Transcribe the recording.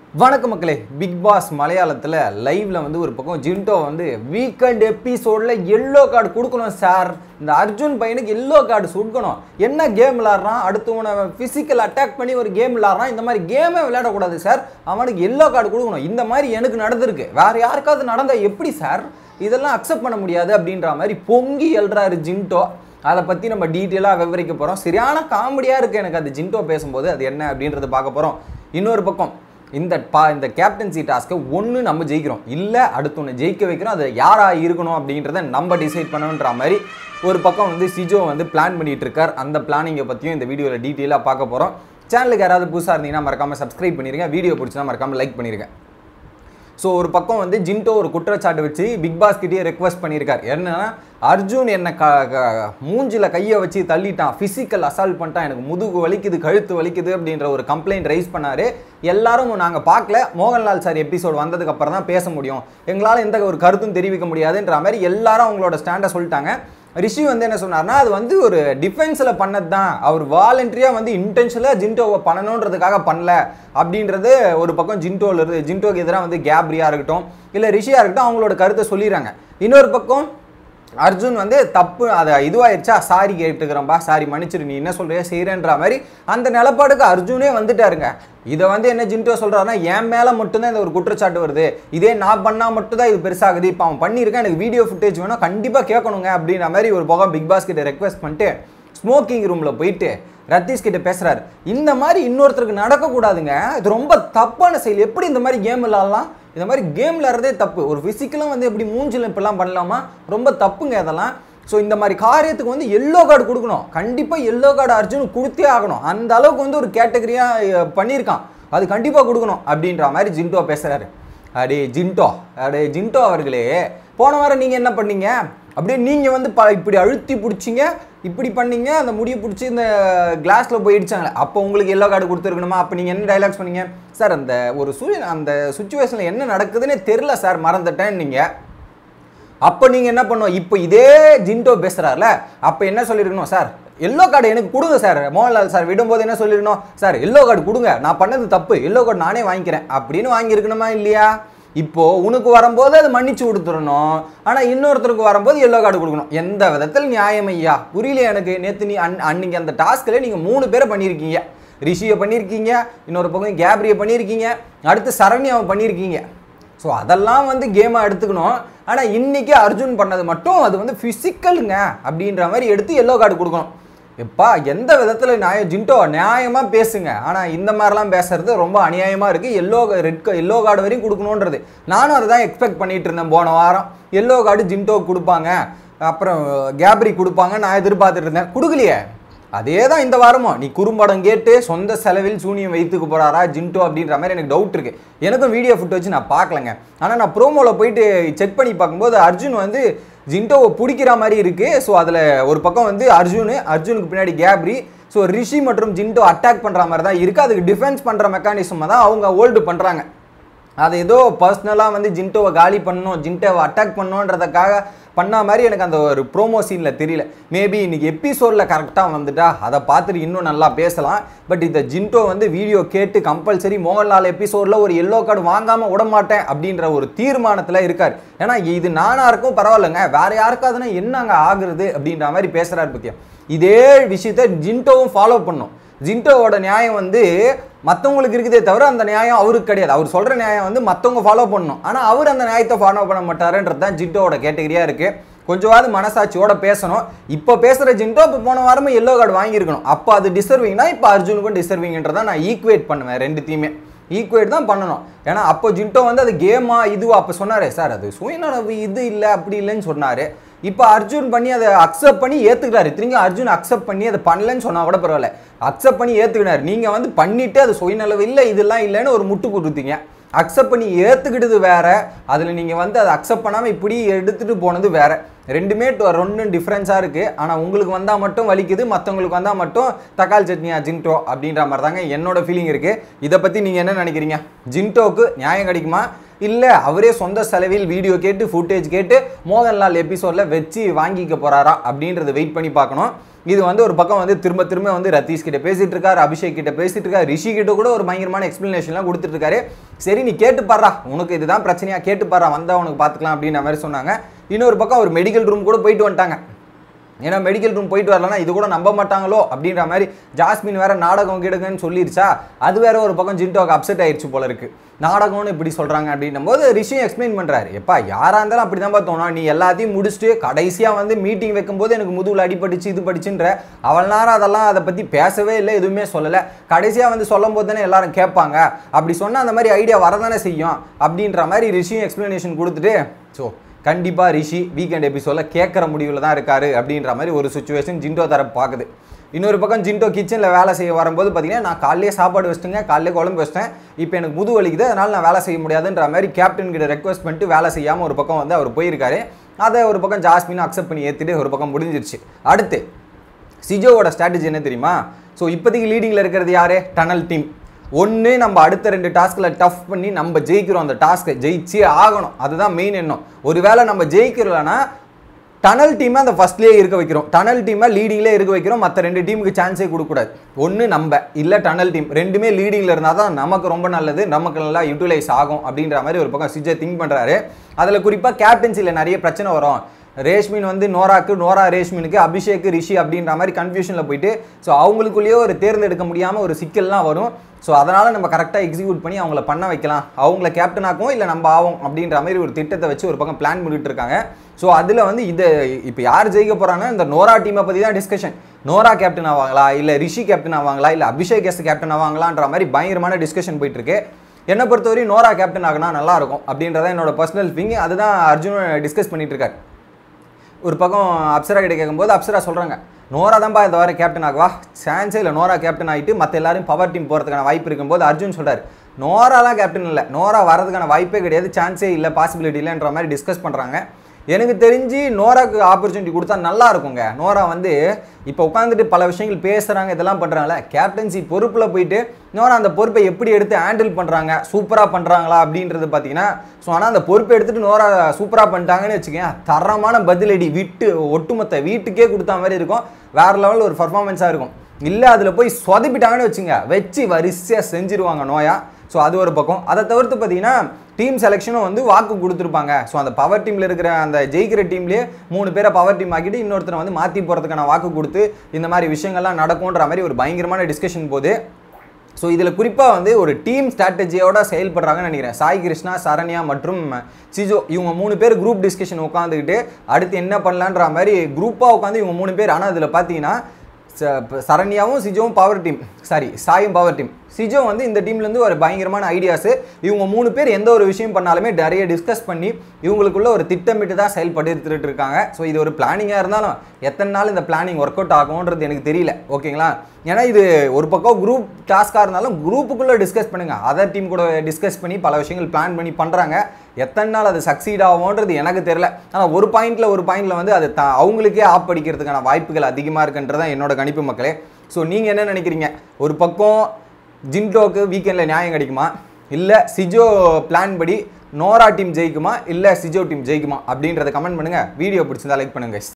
வணக்கம் மக்களே big pass மலையாளத்தில் லைவ்ல வந்து ஒரு பக்கம் ஜின்டோ வந்து வீக்கெண்ட் எபிசோடில் எல்லோ கார்டு கொடுக்கணும் சார் இந்த அர்ஜுன் பையனுக்கு எல்லோ கார்டு சுடுக்கணும் என்ன கேம் விளாட்றான் அடுத்தவனை ஃபிசிக்கல் அட்டாக் பண்ணி ஒரு கேம் விளாட்றான் இந்த மாதிரி கேமே விளையாடக்கூடாது சார் அவனுக்கு எல்லோ கார்டு கொடுக்கணும் இந்த மாதிரி எனக்கு நடந்திருக்கு வேற யாருக்காவது நடந்தால் எப்படி சார் இதெல்லாம் அக்செப்ட் பண்ண முடியாது அப்படின்ற மாதிரி பொங்கி எழுறாரு ஜின்டோ அதை பற்றி நம்ம டீட்டெயிலாக விவரிக்க போகிறோம் சரியான காமெடியாக இருக்குது எனக்கு அது ஜின்டோ பேசும்போது அது என்ன அப்படின்றத பார்க்க போகிறோம் இன்னொரு பக்கம் இந்த பா இந்த கேப்டன்சி டாஸ்க்கை ஒன்று நம்ம ஜெயிக்கிறோம் இல்லை அடுத்தொன்று ஜெயிக்க வைக்கிறோம் அது யாராக இருக்கணும் அப்படின்றத நம்ம டிசைட் பண்ணணுன்ற மாதிரி ஒரு பக்கம் வந்து சிஜோ வந்து பிளான் பண்ணிட்டு இருக்கார் அந்த பிளானிங்கை பற்றியும் இந்த வீடியோவில் டீட்டெயிலாக பார்க்க போகிறோம் சேனலுக்கு யாராவது புதுசாக இருந்தீங்கன்னா மறக்காமல் சப்ஸ்கிரைப் பண்ணிருங்க வீடியோ பிடிச்சா மறக்காமல் லைக் பண்ணிருங்க ஸோ ஒரு பக்கம் வந்து ஜின்டோ ஒரு குற்றச்சாட்டு வச்சு பிக் பாஸ் கிட்டேயே ரெக்வஸ்ட் பண்ணியிருக்கார் என்னன்னா அர்ஜுன் என்னை க க- மூஞ்சில கையை வச்சு தள்ளிட்டான் ஃபிசிக்கல் அசால்ட் பண்ணிட்டான் எனக்கு முதுகு வலிக்குது கழுத்து வலிக்குது அப்படின்ற ஒரு கம்ப்ளைண்ட் ரைஸ் பண்ணாரு எல்லாரும் நாங்கள் பார்க்கல மோகன்லால் சார் எபிசோட் வந்ததுக்கு அப்புறம் தான் பேச முடியும் எங்களால் எந்த ஒரு கருத்தும் தெரிவிக்க முடியாதுன்ற மாதிரி எல்லாரும் அவங்களோட ஸ்டாண்டை சொல்லிட்டாங்க ரிஷி வந்து என்ன சொன்னார்னா அது வந்து ஒரு டிஃபென்ஸில் பண்ணது தான் அவர் வாலண்டரியாக வந்து இன்டென்ஷனலாக ஜின்டோவை பண்ணணுன்றதுக்காக பண்ணல அப்படின்றது ஒரு பக்கம் ஜின்டோவில் இருந்து ஜின்டோக்கு எதிராக வந்து கேப்ரியாக இருக்கட்டும் இல்லை ரிஷியாக இருக்கட்டும் அவங்களோட கருத்தை சொல்லிடுறாங்க இன்னொரு பக்கம் அர்ஜுன் வந்து தப்பு அதை இதுவாயிருச்சா சாரி கேட்டுக்கிறோம்பா சாரி மன்னிச்சிரு நீ என்ன சொல்றியா செய்கிறேன்ற மாதிரி அந்த நிலப்பாடுக்கு அர்ஜுனே வந்துட்டாருங்க இதை வந்து என்ன ஜின்டோ சொல்றாருன்னா என் மேலே மட்டும்தான் இந்த ஒரு குற்றச்சாட்டு வருது இதே நான் பண்ணால் மட்டும்தான் இது பெருசாகுது இப்போ அவன் பண்ணியிருக்கான் எனக்கு வீடியோ ஃபுட்டேஜ் வேணும் கண்டிப்பாக கேட்கணுங்க அப்படின்ற மாதிரி ஒரு பக்கம் பிக் பாஸ் கிட்ட ரெக்வஸ்ட் பண்ணிட்டு ஸ்மோக்கிங் ரூமில் போயிட்டு ரத்தீஷ் கிட்ட பேசுறாரு இந்த மாதிரி இன்னொருத்தருக்கு நடக்கக்கூடாதுங்க இது ரொம்ப தப்பான செயல் எப்படி இந்த மாதிரி கேம் விளாடலாம் இந்த மாதிரி கேம் விளாட்றதே தப்பு ஒரு ஃபிசிக்கலும் வந்து எப்படி மூஞ்சில் இப்படிலாம் பண்ணலாமா ரொம்ப தப்புங்க அதெல்லாம் ஸோ இந்த மாதிரி காரியத்துக்கு வந்து எல்லோ கார்டு கொடுக்கணும் கண்டிப்பாக எல்லோ கார்டு அர்ஜுன் கொடுத்தே ஆகணும் அந்த அளவுக்கு வந்து ஒரு கேட்டகரியாக பண்ணியிருக்கான் அது கண்டிப்பாக கொடுக்கணும் அப்படின்ற மாதிரி ஜின்டோ பேசுகிறாரு அடே ஜின்டோ அடே ஜின்டோ அவர்களே போன வாரம் நீங்கள் என்ன பண்ணீங்க அப்படியே நீங்கள் வந்து ப இப்படி அழுத்தி பிடிச்சிங்க இப்படி பண்ணீங்க அந்த முடியை பிடிச்சி இந்த கிளாஸில் போயிடுச்சாங்களே அப்போ உங்களுக்கு எல்லோ கார்டு கொடுத்துருக்கணுமா அப்போ நீங்கள் என்ன டைலாக்ஸ் பண்ணீங்க சார் அந்த ஒரு சூ அந்த சுச்சுவேஷனில் என்ன நடக்குதுன்னே தெரில சார் மறந்துட்டேன் நீங்கள் அப்போ நீங்கள் என்ன பண்ணுவோம் இப்போ இதே ஜின்டோ பேசுகிறார்ல அப்போ என்ன சொல்லியிருக்கணும் சார் எல்லோ கார்டு எனக்கு கொடுங்க சார் மோகன்லால் சார் விடும்போது என்ன சொல்லிருக்கணும் சார் எல்லோ கார்டு கொடுங்க நான் பண்ணது தப்பு எல்லோ கார்டு நானே வாங்கிக்கிறேன் அப்படின்னு வாங்கியிருக்கணுமா இல்லையா இப்போ உனக்கு வரும்போது அது மன்னிச்சு கொடுத்துடணும் ஆனால் இன்னொருத்தருக்கு வரும்போது எல்லோ கார்டு கொடுக்கணும் எந்த விதத்தில் நியாயம் ஐயா புரியல எனக்கு நேற்று நீ அன் அன்னைக்கு அந்த டாஸ்கில் நீங்கள் மூணு பேரை பண்ணியிருக்கீங்க ரிஷியை பண்ணியிருக்கீங்க இன்னொரு பக்கம் கேப்ரியை பண்ணியிருக்கீங்க அடுத்து சரண்யாவை பண்ணியிருக்கீங்க ஸோ அதெல்லாம் வந்து கேமாக எடுத்துக்கணும் ஆனால் இன்னைக்கு அர்ஜுன் பண்ணது மட்டும் அது வந்து ஃபிசிக்கலுங்க அப்படின்ற மாதிரி எடுத்து எல்லோ கார்டு கொடுக்கணும் எப்பா எந்த விதத்தில் நியாயம் ஜின்டோ நியாயமாக பேசுங்க ஆனால் இந்த மாதிரிலாம் பேசுறது ரொம்ப அநியாயமாக இருக்குது எல்லோ ரெட் எல்லோ கார்டு வரையும் கொடுக்கணுன்றது நானும் அதை தான் எக்ஸ்பெக்ட் பண்ணிட்டு இருந்தேன் போன வாரம் எல்லோ கார்டு ஜின்டோ கொடுப்பாங்க அப்புறம் கேப்ரி கொடுப்பாங்க நான் எதிர்பார்த்துட்டு இருந்தேன் கொடுக்கலையே அதே தான் இந்த வாரமும் நீ குறும்படம் கேட்டு சொந்த செலவில் சூனியம் வைத்துக்க போறாரா ஜின்டோ அப்படின்ற மாதிரி எனக்கு டவுட் இருக்கு எனக்கும் வீடியோ ஃபுட் வச்சு நான் பார்க்கலங்க ஆனால் நான் ப்ரோமோவில் போயிட்டு செக் பண்ணி பார்க்கும்போது அர்ஜுன் வந்து ஜின்டோவை பிடிக்கிற மாதிரி இருக்கு ஸோ அதில் ஒரு பக்கம் வந்து அர்ஜுன் அர்ஜுனுக்கு பின்னாடி கேப்ரி ஸோ ரிஷி மற்றும் ஜின்டோ அட்டாக் பண்ணுற மாதிரி தான் இருக்குது அதுக்கு டிஃபென்ஸ் பண்ணுற மெக்கானிசம் தான் அவங்க ஹோல்டு பண்ணுறாங்க அது ஏதோ பர்சனலாக வந்து ஜின்டோவை காலி பண்ணணும் ஜின்டோவை அட்டாக் பண்ணணுன்றதுக்காக பண்ண மாதிரி எனக்கு அந்த ஒரு ப்ரோமோ சீனில் தெரியல மேபி இன்னைக்கு எபிசோடில் கரெக்டாக வந்துட்டா அதை பார்த்துட்டு இன்னும் நல்லா பேசலாம் பட் இந்த ஜின்டோ வந்து வீடியோ கேட்டு கம்பல்சரி மோகன்லால் எபிசோடில் ஒரு எல்லோ கார்டு வாங்காமல் விட மாட்டேன் அப்படின்ற ஒரு தீர்மானத்தில் இருக்கார் ஏன்னா இது நானா இருக்கும் பரவாயில்லைங்க வேற யாருக்காதுன்னா என்னங்க ஆகுறது அப்படின்ற மாதிரி பேசுகிறாரு பத்தியா இதே விஷயத்த ஜின்டோவும் ஃபாலோ பண்ணும் ஜின்டோவோட நியாயம் வந்து மற்றவங்களுக்கு இருக்குதே தவிர அந்த நியாயம் அவருக்கு கிடையாது அவர் சொல்கிற நியாயம் வந்து மற்றவங்க ஃபாலோ பண்ணணும் ஆனால் அவர் அந்த நியாயத்தை ஃபாலோ பண்ண மாட்டாருன்றது தான் ஜின்டோவோட கேட்டகரியாக இருக்குது கொஞ்சமாவது மனசாட்சியோட பேசணும் இப்போ பேசுகிற ஜின்டோ இப்போ போன வாரமே எல்லோ கார்டு வாங்கியிருக்கணும் அப்போ அது டிசர்விங்னா இப்போ அர்ஜுனுக்கும் டிசர்விங்ன்றதை நான் ஈக்குவேட் பண்ணுவேன் ரெண்டுத்தையுமே ஈக்குவேட் தான் பண்ணணும் ஏன்னா அப்போ ஜின்டோ வந்து அது கேமா இதுவா அப்போ சொன்னாரே சார் அது சுயநலவு இது இல்லை அப்படி இல்லைன்னு சொன்னார் இப்போ அர்ஜுன் பண்ணி அதை அக்செப்ட் பண்ணி ஏற்றுக்கிறாரு திரும்பி அர்ஜுன் அக்செப்ட் பண்ணி அதை பண்ணலன்னு சொன்னா கூட பரவாயில்ல அக்செப்ட் பண்ணி ஏற்றுக்கினார் நீங்கள் வந்து பண்ணிட்டு அது சுயநலவு இல்லை இதெல்லாம் இல்லைன்னு ஒரு முட்டு கொடுத்தீங்க அக்செப்ட் பண்ணி ஏற்றுக்கிட்டது வேற அதில் நீங்கள் வந்து அதை அக்செப்ட் பண்ணாமல் இப்படி எடுத்துகிட்டு போனது வேற ரெண்டுமே டு- ரெண்டும் டிஃப்ரென்ஸாக இருக்குது ஆனால் உங்களுக்கு வந்தால் மட்டும் வலிக்குது மற்றவங்களுக்கு வந்தால் மட்டும் தக்காளி சட்னியா ஜின்டோ அப்படின்ற மாதிரி தாங்க என்னோட ஃபீலிங் இருக்குது இதை பற்றி நீங்கள் என்ன நினைக்கிறீங்க ஜின்டோக்கு நியாயம் கிடைக்குமா இல்லை அவரே சொந்த செலவில் வீடியோ கேட்டு ஃபுட்டேஜ் கேட்டு மோகன்லால் எபிசோடில் வச்சு வாங்கிக்க போகிறாரா அப்படின்றத வெயிட் பண்ணி பார்க்கணும் இது வந்து ஒரு பக்கம் வந்து திரும்ப திரும்ப வந்து ரத்தீஷ் கிட்ட பேசிட்டு இருக்காரு அபிஷேக் கிட்ட பேசிட்டு இருக்காரு ரிஷி கிட்ட கூட ஒரு பயங்கரமான எக்ஸ்பிளனேஷன்லாம் கொடுத்துட்டு இருக்காரு சரி நீ கேட்டு பாடுறா உனக்கு இதுதான் பிரச்சனையா கேட்டு பாடுறா வந்தா உனக்கு பார்த்துக்கலாம் அப்படின்ற மாதிரி சொன்னாங்க இன்னொரு பக்கம் ஒரு மெடிக்கல் ரூம் கூட போயிட்டு வந்துட்டாங்க ஏன்னா மெடிக்கல் ரூம் போயிட்டு வரலன்னா இது கூட நம்ப மாட்டாங்களோ அப்படின்ற மாதிரி ஜாஸ்மின் வேற நாடகம் கிடுங்கன்னு சொல்லிருச்சா அது வேற ஒரு பக்கம் ஜின்டோக்கு அப்செட் ஆயிடுச்சு போல இருக்கு நாடகம்னு இப்படி சொல்றாங்க அப்படின்னும் போது ரிஷியும் எக்ஸ்பிளைன் பண்றாரு எப்பா யாரா இருந்தாலும் அப்படி தான் தோணும் நீ எல்லாத்தையும் முடிச்சுட்டு கடைசியா வந்து மீட்டிங் வைக்கும்போது எனக்கு முதுகுல அடிபட்டுச்சு இது படிச்சுன்ற அவள் நேரம் அதெல்லாம் அதை பத்தி பேசவே இல்லை எதுவுமே சொல்லலை கடைசியா வந்து சொல்லும் போது தானே எல்லாரும் கேட்பாங்க அப்படி சொன்னா அந்த மாதிரி ஐடியா வரதானே செய்யும் அப்படின்ற மாதிரி ரிஷியும் எக்ஸ்பிளனேஷன் கொடுத்துட்டு ஸோ கண்டிப்பாக ரிஷி வீக்கெண்ட் எபிசோடில் கேட்குற முடிவில் தான் இருக்காரு அப்படின்ற மாதிரி ஒரு சுச்சுவேஷன் ஜிண்டோ தரப்பு பார்க்குது இன்னொரு பக்கம் ஜிண்டோ கிச்சனில் வேலை செய்ய வரும்போது பார்த்தீங்கன்னா நான் காலையிலே சாப்பாடு வச்சிட்டேங்க காலையிலே குழம்பு வச்சிட்டேன் இப்போ எனக்கு முது வலிக்குது அதனால் நான் வேலை செய்ய முடியாதுன்ற மாதிரி கேப்டன் கிட்ட ரெக்வஸ்ட் பண்ணிட்டு வேலை செய்யாமல் ஒரு பக்கம் வந்து அவர் போயிருக்காரு அதை ஒரு பக்கம் ஜாஸ்மின் அக்செப்ட் பண்ணி ஏற்றிட்டு ஒரு பக்கம் முடிஞ்சிருச்சு அடுத்து சிஜோவோட ஸ்ட்ராட்டஜி என்ன தெரியுமா ஸோ இப்போதைக்கு லீடிங்கில் இருக்கிறது யாரு டனல் டீம் ஒன்று நம்ம அடுத்த ரெண்டு டாஸ்கில் டஃப் பண்ணி நம்ம ஜெயிக்கிறோம் அந்த டாஸ்க்கை ஜெயிச்சே ஆகணும் அதுதான் மெயின் எண்ணம் ஒருவேளை நம்ம ஜெயிக்கிறோம்னா டனல் டீமை அந்த ஃபர்ஸ்ட்லேயே இருக்க வைக்கிறோம் டனல் டீமை லீடிங்லேயே இருக்க வைக்கிறோம் மற்ற ரெண்டு டீமுக்கு சான்ஸே கொடுக்கக்கூடாது ஒன்று நம்ம இல்லை டனல் டீம் ரெண்டுமே லீடிங்கில் இருந்தால் தான் நமக்கு ரொம்ப நல்லது நமக்கு நல்லா யூட்டிலைஸ் ஆகும் அப்படின்ற மாதிரி ஒரு பக்கம் சிஜே திங்க் பண்ணுறாரு அதில் குறிப்பாக கேப்டன்சியில் நிறைய பிரச்சனை வரும் ரேஷ்மின் வந்து நோராக்கு நோரா ரேஷ்மினுக்கு அபிஷேக் ரிஷி அப்படின்ற மாதிரி கன்ஃபியூஷனில் போயிட்டு ஸோ அவங்களுக்குள்ளேயே ஒரு தேர்ந்தெடுக்க முடியாமல் ஒரு சிக்கல்லாம் வரும் ஸோ அதனால் நம்ம கரெக்டாக எக்ஸிக்யூட் பண்ணி அவங்கள பண்ண வைக்கலாம் அவங்கள கேப்டன் ஆக்குவோம் இல்லை நம்ம ஆகும் அப்படின்ற மாதிரி ஒரு திட்டத்தை வச்சு ஒரு பக்கம் பிளான் பண்ணிட்டு இருக்காங்க ஸோ அதில் வந்து இதை இப்போ யார் ஜெயிக்க போகிறாங்கன்னா இந்த நோரா டீமை பற்றி தான் டிஸ்கஷன் நோரா கேப்டன் ஆவாங்களா இல்லை ரிஷி கேப்டன் ஆவாங்களா இல்லை அபிஷேக் எஸ் கேப்டன் ஆவாங்களான்ற மாதிரி பயங்கரமான டிஸ்கஷன் போயிட்டு இருக்கு என்னை பொறுத்தவரையும் நோரா கேப்டன் ஆகினா நல்லா இருக்கும் அப்படின்றத என்னோட பர்சனல் திங் அதுதான் அர்ஜுன் டிஸ்கஸ் பண்ணிட்டு இருக்காரு ஒரு பக்கம் அப்சரா கிட்ட கேட்கும்போது அப்சரா சொல்கிறாங்க நோரா தான்ப்பா இந்த வாரம் கேப்டன் ஆகுவா சான்ஸே இல்லை நோரா கேப்டன் ஆகிட்டு மற்ற எல்லாரும் பவர் டீம் போகிறதுக்கான வாய்ப்பு இருக்கும்போது அர்ஜுன் சொல்கிறார் நோராலாம் கேப்டன் இல்லை நோரா வரதுக்கான வாய்ப்பே கிடையாது சான்ஸே இல்லை பாசிபிலிட்டி இல்லைன்ற மாதிரி டிஸ்கஸ் பண்ணுறாங்க எனக்கு தெரிஞ்சு நோராக்கு ஆப்பர்ச்சுனிட்டி கொடுத்தா நல்லா இருக்குங்க நோரா வந்து இப்போ உட்காந்துட்டு பல விஷயங்கள் பேசுகிறாங்க இதெல்லாம் பண்ணுறாங்களே கேப்டன்சி பொறுப்பில் போயிட்டு நோரா அந்த பொறுப்பை எப்படி எடுத்து ஹேண்டில் பண்ணுறாங்க சூப்பராக பண்ணுறாங்களா அப்படின்றது பார்த்தீங்கன்னா ஸோ ஆனால் அந்த பொறுப்பை எடுத்துகிட்டு நோரா சூப்பராக பண்ணிட்டாங்கன்னு வச்சுக்கேன் தரமான பதிலடி விட்டு ஒட்டுமொத்த வீட்டுக்கே கொடுத்த மாதிரி இருக்கும் வேறு லெவலில் ஒரு பர்ஃபார்மன்ஸாக இருக்கும் இல்லை அதில் போய் சொதப்பிட்டாங்கன்னு வச்சுங்க வச்சு வரிசையாக செஞ்சிருவாங்க நோயா ஸோ அது ஒரு பக்கம் அதை தவிர்த்து பார்த்தீங்கன்னா டீம் செலெக்ஷனும் வந்து வாக்கு கொடுத்துருப்பாங்க ஸோ அந்த பவர் டீமில் இருக்கிற அந்த ஜெயிக்கிற டீம்லேயே மூணு பேரை பவர் டீம் ஆக்கிட்டு இன்னொருத்தரை வந்து மாற்றி போகிறதுக்கான வாக்கு கொடுத்து இந்த மாதிரி விஷயங்கள்லாம் நடக்கும்ன்ற மாதிரி ஒரு பயங்கரமான டிஸ்கஷன் போது ஸோ இதில் குறிப்பாக வந்து ஒரு டீம் ஸ்ட்ராட்டஜியோட செயல்படுறாங்கன்னு நினைக்கிறேன் சாய் கிருஷ்ணா சரண்யா மற்றும் சிஜோ இவங்க மூணு பேர் குரூப் டிஸ்கஷன் உட்காந்துக்கிட்டு அடுத்து என்ன பண்ணலான்ற மாதிரி குரூப்பாக உட்காந்து இவங்க மூணு பேர் ஆனால் இதில் பார்த்தீங்கன்னா ச- இப்ப சரண்யாவும் சிஜோவும் பவர் டீம் சாரி சாயும் பவர் டீம் சிஜோ வந்து இந்த டீம்லேருந்து ஒரு பயங்கரமான ஐடியாஸு இவங்க மூணு பேர் எந்த ஒரு விஷயம் பண்ணாலுமே நிறைய டிஸ்கஸ் பண்ணி இவங்களுக்குள்ள ஒரு திட்டமிட்டு தான் செயல்பட்டு எடுத்துட்டு இருக்காங்க ஸோ இது ஒரு பிளானிங்காக இருந்தாலும் எத்தனை நாள் இந்த பிளானிங் ஒர்க் அவுட் ஆகும்ன்றது எனக்கு தெரியல ஓகேங்களா ஏன்னா இது ஒரு பக்கம் குரூப் டாஸ்காக இருந்தாலும் குரூப்புக்குள்ளே டிஸ்கஸ் பண்ணுங்க அதர் டீம் கூட டிஸ்கஸ் பண்ணி பல விஷயங்கள் பிளான் பண்ணி பண்ணுறாங்க எத்தனை நாள் அது சக்சீட் ஆகும்ன்றது எனக்கு தெரியல ஆனால் ஒரு பாயிண்ட்ல ஒரு பாயிண்ட்ல வந்து அது த அவங்களுக்கே ஆப் அடிக்கிறதுக்கான வாய்ப்புகள் அதிகமாக இருக்குன்றதான் என்னோட கணிப்பு மக்களே ஸோ நீங்கள் என்ன நினைக்கிறீங்க ஒரு பக்கம் ஜின்டோக்கு வீக்கெண்டில் நியாயம் கிடைக்குமா இல்லை சிஜோ பிளான் படி நோரா டீம் ஜெயிக்குமா இல்லை சிஜோ டீம் ஜெயிக்குமா அப்படின்றத கமெண்ட் பண்ணுங்கள் வீடியோ பிடிச்சிருந்தா லைக் பண்ணுங்க guys.